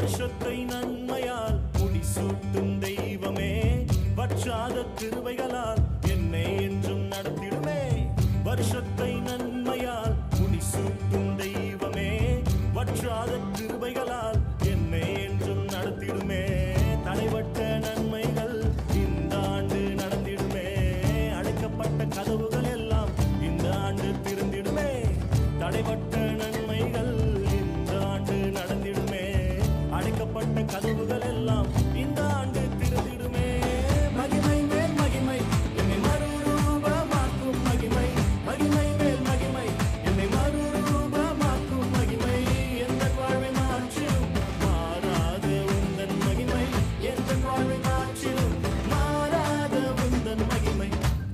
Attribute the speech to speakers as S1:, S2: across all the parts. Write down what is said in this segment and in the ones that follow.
S1: வருஷத்தை நன்மையால் முடிசூட்டும் தெய்வமே வற்றாத கிருபைகளால் என்னை என்றும் நடத்திடுமே வருஷத்தை நன்மையால் முடிசூட்டும் தெய்வமே வற்றாத கிருபைகளால் என்னை என்றும் நடத்திடுமே தடைபட்ட நன்மைகள் இந்த ஆண்டு நடந்திடுமே அடைக்கப்பட்ட கதவுகள் எல்லாம் இந்த ஆண்டு திறந்திடுமே தடைபட்ட நன்மைகள் இந்த ஆண்டு நடந்திடுமே அடைக்கப்பட்ட கதவுகள் எல்லாம் இந்த ஆண்டு திறந்திடுமே மகிமை மேல் மகிமை என்னை மறுரூபமாக்கும் மகிமை மகிமை மேல் மகிமை என்னை மறுரூபமாக்கும் மகிமை எந்த வாழ்வை மாற்றிடும் மாறாத உந்தன் மகிமை எந்த வாழ்வை மாற்றிடும் மாறாத உந்தன் மகிமை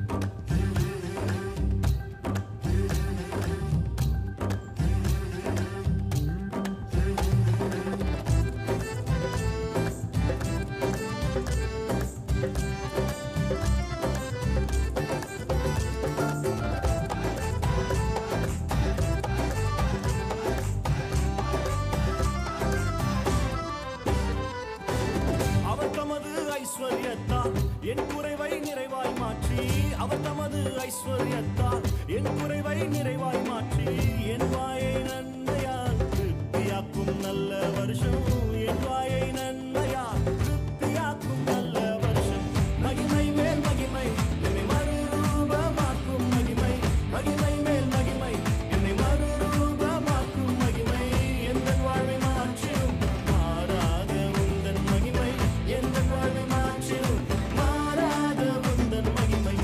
S1: அவர் தமது ஐஸ்வர்யத்தால் என் குறைவை நிறைவாய் மாற்றி அவர் தமது ஐஸ்வர்யத்தால் என் குறைவை நிறைவாய் மாற்றி என் வாயை நன்மையால் திருப்தியாக்கும் நல்ல வருஷம் என் வாயை நன்மையால் திருப்தியாக்கும் நல்ல வருஷம் மகிமை மேல் மகிமை என்னை மறுரூபமாக்கும் மகிமை மகிமை மேல் மகிமை என்னை மறுரூபமாக்கும் மகிமை எந்த வாழ்வை மாற்றிடும் மாறாத உந்தன் மகிமை எந்த வாழ்வை மாற்றிடும் மாறாத உந்தன் மகிமை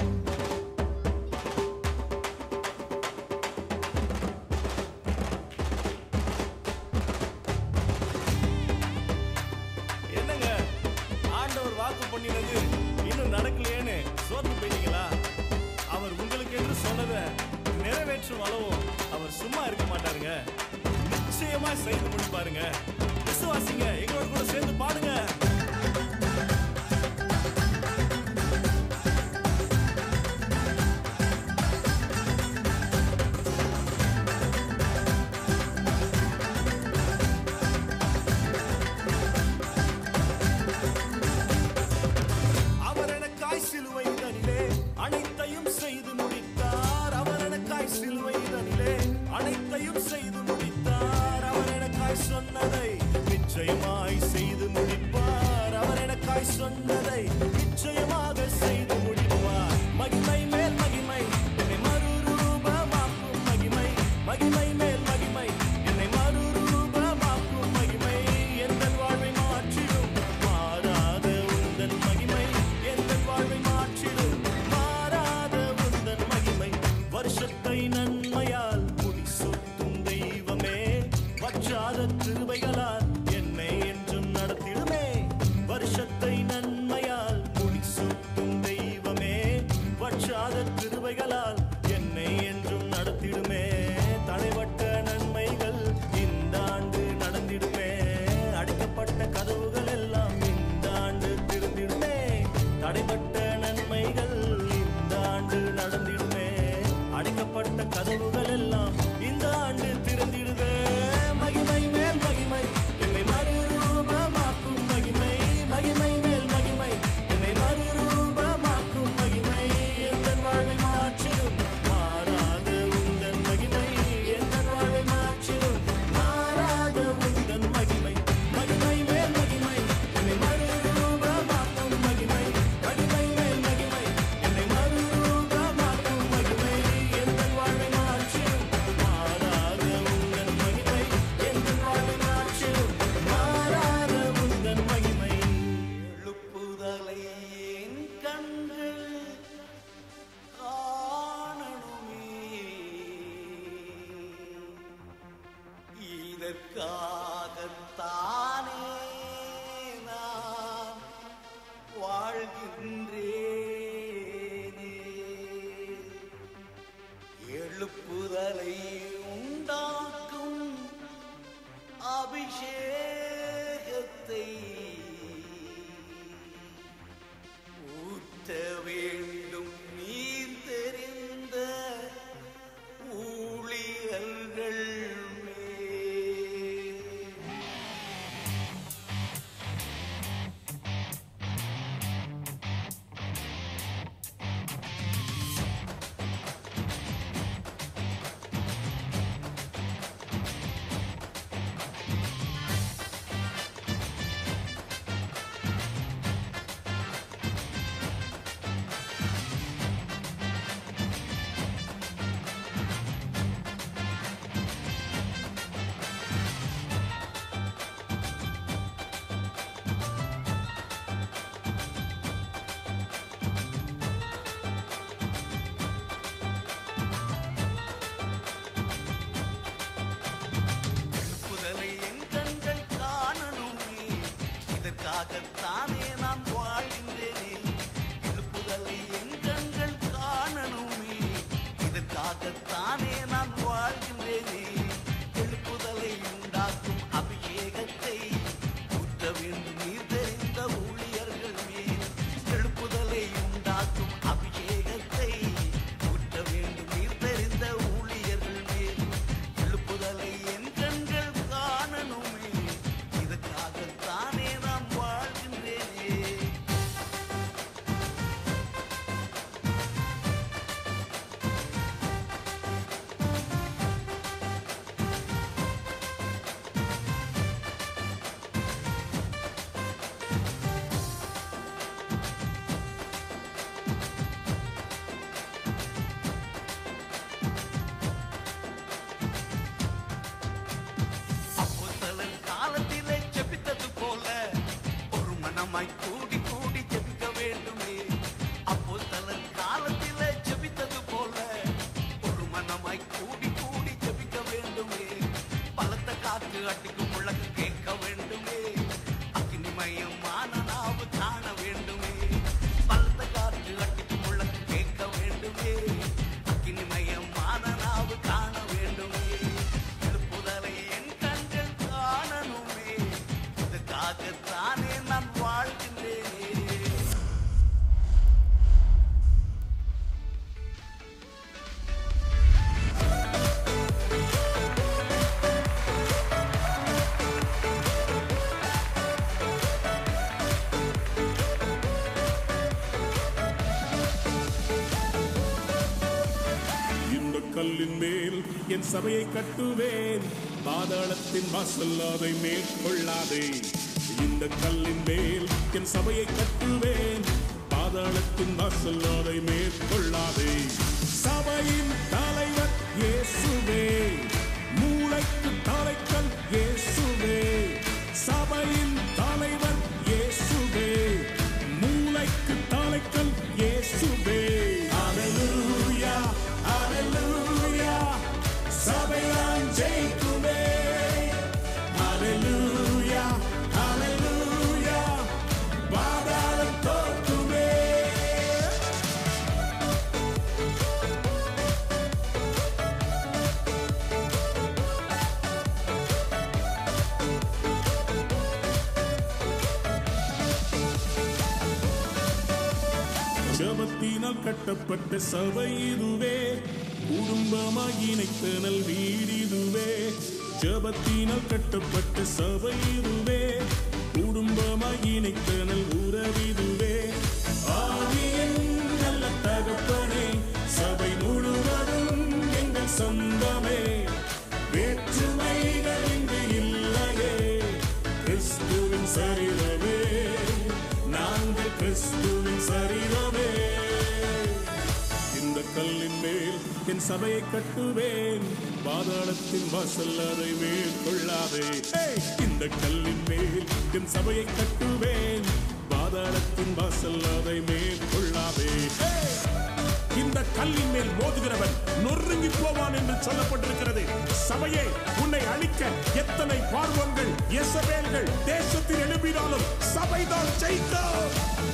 S1: என்னங்க ஆண்டவர் வாக்கு பண்ணினது இன்னும் நடக்கலையேன்னு சோர்ந்து போயிட்டீங்களா அவர் உங்களுக்கு என்று சொன்னதை நிறைவேற்றும் அளவும் அவர் சும்மா இருக்க மாட்டாருங்க நிச்சயமா செய்து முடிப்பாருங்க விசுவாசிங்க எங்களோட கூட சேர்ந்து பாடுங்க அவர் எனக்காய் சிலுவை தனிலே அனைத்தையும் செய்து முடித்தார் அவர் எனக்காய் சிலுவை தனிலே அனைத்தையும் செய்து முடித்தார் அவர் எனக்காய் சொன்னதை நிச்சயமாய் செய்து முடிப்பார் அவர் எனக்காய் சொன்னதை நிச்சயமாக செய்து முடிப்பார் மகிமை மேல் மகிமை என்னை மறுரூபமாக்கும் மகிமை மகிமை மேல் மகிமை என்னை மறுரூபமாக்கும் மகிமை எந்த வாழ்வை மாற்றிடும் மாறாத உந்தன் மகிமை எந்த வாழ்வை மாற்றிடும் மாறாத உந்தன் மகிமை வருஷத்தை நன்மையால் முடிசூட்டும் தெய்வமே வற்றாத கிருபைகளால் என்னை என்றும் நடத்திடுமே வருஷத்தை நன்மையால் முடிசூட்டும் தெய்வமே வற்றாத கிருபைகளால் என்னை என்றும் நடத்திடுமே தடைபட்ட நன்மைகள் இந்த ஆண்டு நடந்திடுமே அடைக்கப்பட்ட கதவுகள் எல்லாம் இந்த ஆண்டு திறந்திடுமே தடைபட்ட நன்மைகள் இந்த ஆண்டு நடந்திடுமே அடைக்கப்பட்ட கதவுகள் எல்லாம் இந்த ஆண்டு திறந்திடுதே மகிமை மேல் மகிமை என்னை மறுரூபமாக்கும் மகிமை மகிமை மேல் மகிமை என்னை மறுரூபமாக்கும் மகிமை எந்த வாழ்வை மாற்றிடும் மாறாத உந்தன் மகிமை எந்த வாழ்வை மாற்றிடும் மாறாத உந்தன் மகிமை மகிமை மேல் மகிமை என்னை மறுரூபமாக்கும் மகிமை மகிமை மேல் மகிமை என்னை மறுரூபமாக்கும் மகிமை எந்த வாழ்வை மாற்றிடும் மாறாத உந்தன் மகிமை எந்த வாழ்வை மாற்றிடும் மாறாத உந்தன் மகிமை
S2: எழுப்புதலை என் கண்கள் காணணுமே இதற்காகத்தானே நான் வாழ்கின்றேனே எழுப்புதலை உண்டாக்கும் அபிஷேகத்தை ஊற்ற வேண்டும் நீர் தெரிந்த ஊழியர்கள் மேல் இதற்காகத்தானே நான் வாழ்கின்றேனே எழுப்புதலை என் கண்கள் காணணுமே இதற்காகத்தானே நான் வாழ்கின்றேனே எழுப்புதலை உண்டாக்கும் அபிஷேகத்தை ஊற்ற வேண்டும் நீர் தெரிந்த ஊழியர்கள் மேல் எழுப்புதலை உண்டாக்கும் அபிஷேகத்தை ஊற்ற வேண்டும் நீர் தெரிந்த ஊழியர்கள் மேல் எழுப்புதலை என் கண்கள் காணணுமே இதற்காகத்தானே நான் வாழ்கின்றேனே அப்போஸ்தலர் காலத்திலே ஜெபித்தது போல ஒரு மனமாய் கூடி கூடி ஜெபிக்க வேண்டுமே அப்போஸ்தலர் காலத்திலே ஜெபித்தது போல ஒரு மனமாய் கூடி கூடி ஜெபிக்க வேண்டுமே பலத்த காற்று அடிக்கும் முழக்கு கேட்க வேண்டுமே அக்னிமயமான நாவு காண வேண்டுமே பலத்த காற்று அடிக்கும் முழக்கு கேட்க வேண்டுமே அக்னிமயமான நாவு காண வேண்டுமே எழுப்புதலை என் கண்கள் காணணுமே இதுக்காகத்தானே நான் வாழ்கின்றேனே
S3: இந்த கல்லின் மேல் என் சபையை கட்டுவேன் பாதாளத்தின் வாசல் அதை மேற்கொள்ளாதே இந்த கல்லின் மேல் என் சபையை கட்டுவேன் பாதாளத்தின் வாசல் அதை மேற்கொள்ளாதே சபையின் தலைவர் இயேசுவே மூளைக்கு தலைக்கல் இயேசுவே சபையின் தலைவர் இயேசுவே மூளைக்கு தலைக்கல் இயேசுவே Hallelujah, hallelujah. சபையான் ஜெயிக்குமே Hallelujah, hallelujah. பாதாளம் தோற்குமே ஜபத்தினால் கட்டப்பட்ட சபை இதுவே குடும்பமாய் இணைத்தனல் வீடிதுவே ஜபத்தினால் கட்டப்பட்ட சபை இதுவே குடும்பமாய் இணைத்தனல் உறவிதுவே ஆவியின் நல்ல தகப்பனே சபை முழுவதும் எங்கள் சொந்தமே வேற்றுமைகள் இங்கு இல்லையே கிறிஸ்துவின் சரிதமே நாங்கள் கிறிஸ்துவின் சரிதமே இந்த கல்லின் மேல் என் சபையை கட்டுவேன் பாதாளத்தின் வாசல் அதை மேற்கொள்ளாதே ஏய்! இந்த கல்லின் மேல் என் சபையை கட்டுவேன் பாதாளத்தின் வாசல் அதை மேற்கொள்ளாதே ஏய்! இந்த கல்லின் மேல் மோதுகிறவன் நொறுங்கி போவான் என்று சொல்லப்பட்டிருக்கிறது சபையே உன்னை அழிக்க எத்தனை பார்வங்கள் எசபேல்கள் தேசத்தில் எழுப்பினாலும் சபைதான் ஜெயிக்கும்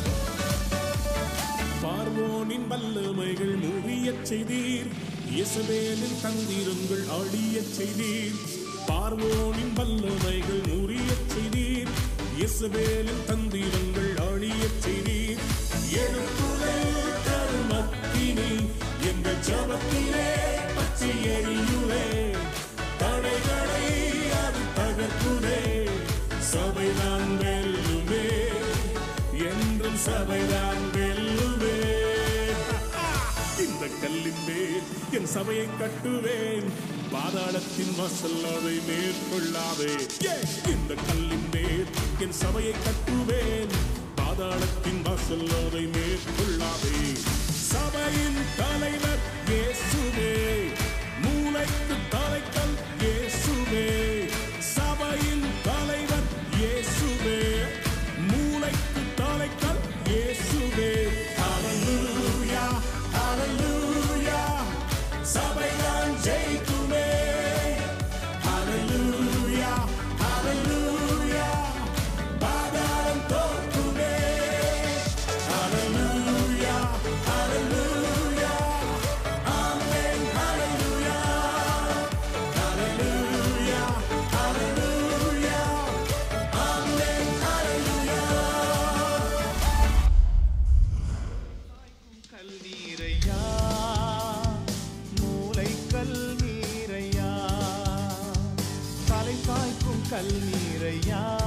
S3: பார்வோனின் வல்லமைகள் முறியச் செய்தீர் இயேசுவேலின் தந்திரங்கள் அழியச் செய்தீர் பார்வோனின் வல்லமைகள் முறியச் செய்தீர் இயேசுவேலின் தந்திரங்கள் அழியச் செய்தீர் எழுப்புதல் கருமத்தினி எங்கள் ஜபத்திலே பற்றி எரியுவே தடைகளை அது தகர்க்குதே சபைதான் வெல்லுமே என்றும் சபைதான் வெல்லுவே இந்த கல்லின் மேல் என் சபையை கட்டுவேன் பாதாளத்தின் வாசல் அதை மேற்கொள்ளாதே ஏ! இந்த கல்லின் மேல் என் சபையை கட்டுவேன் பாதாளத்தின் வாசல் அதை மேற்கொள்ளாதே சபையின் தலைவர் இயேசுவே மூளைக்கு தலைக்கல் இயேசுவே சபையின் தலைவர் இயேசுவே மூளைக்கு தலைக்கல் இயேசுவே ஹalleluya ஹalleluya சபைதான் ஜெயிக்குமே ஹalleluya ஹalleluya பாதாளம் தோற்குமே
S1: நல் நீரையா